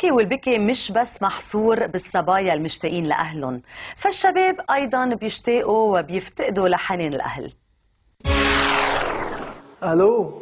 الضحكة والبكي مش بس محصور بالصبايا المشتاقين لأهلهم فالشباب أيضا بيشتاقوا وبيفتقدوا لحنين الأهل الو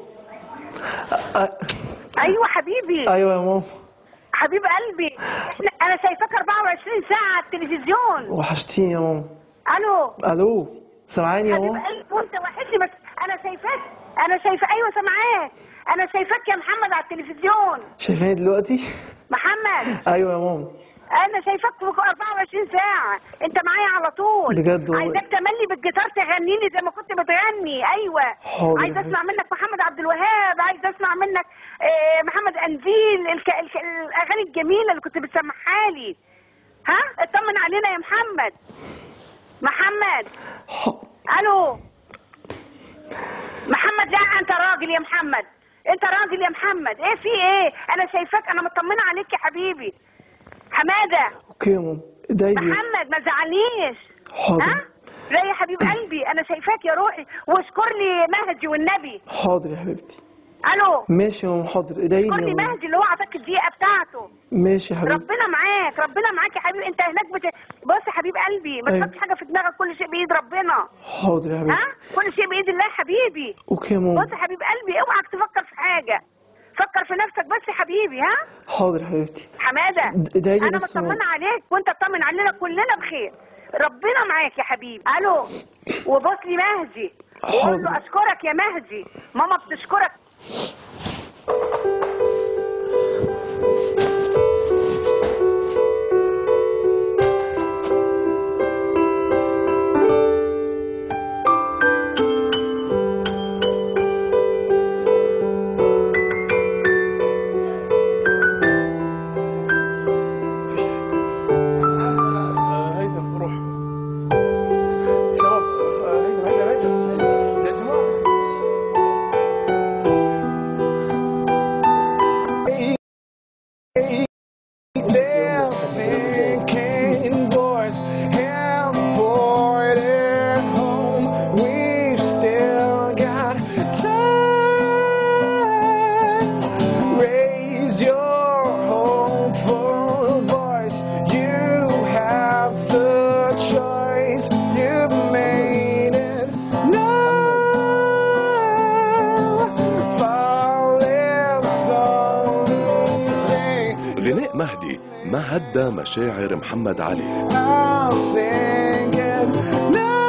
ايوه حبيبي ايوه يا ماما حبيب قلبي إحنا- انا شايفاك 24 ساعه على التلفزيون وحشتيني يا ماما الو الو سامعاني يا حبيب ماما قلبي وانت وحشني بس انا شايفاك انا شايفه ايوه سامعاك انا شايفاك يا محمد على التلفزيون شايفاني دلوقتي محمد ايوه يا ماما انا شايفاك في 24 ساعه انت معايا على طول بجد والله. عايزاك تملي بالجيتار تغنيني زي ما كنت بتغني ايوه حاضر عايز يا اسمع حبيبتي. منك محمد عبد الوهاب عايز اسمع منك آه، محمد انزيل الك... الك... الاغاني الجميله اللي كنت بتسمعها لي ها اطمن علينا يا محمد محمد ح- الو محمد لا انت راجل يا محمد انت راجل يا محمد ايه في ايه انا شايفاك انا مطمنه عليك يا حبيبي حماده اوكي يا ماما ادعي لي بس محمد ما تزعلنيش حاضر. ها لا يا حبيب قلبي انا شايفاك يا روحي واشكر لي مهدي والنبي حاضر يا حبيبتي الو ماشي يا ماما حاضر ادعي اشكر لي لي يا ماما مهدي اللي هو عطاك الدقيقه بتاعته ماشي يا حبيبتي ربنا معاك ربنا معاك يا حبيبي انت هناك بت... بص يا حبيب قلبي ما أيوة. تحطش حاجه في دماغك كل شيء بايد ربنا حاضر يا ها حبيبتي كل شيء بايد الله يا حبيبي اوكي يا ماما بص يا حبيب قلبي اوعك تفكر في حاجه فكر في نفسك بس يا حبيبي ها حاضر يا حبيبتي حماده ادعي لي انا بس يا مطمنه ماما. عليك وانت اطمن علينا كلنا بخير ربنا معاك يا حبيبي الو وبص لي مهدي وقول له حاضر. اشكرك يا مهدي ماما بتشكرك هيدا روح شباب هيدا هيدا هيدا يا جماعه Dancing cane boys have void at home. We've still got time. Raise your hopeful voice. You have the choice. You've made it now. Fall in slowly. Say. غناء مهدي ما هدى مشاعر محمد علي I'll sing it now.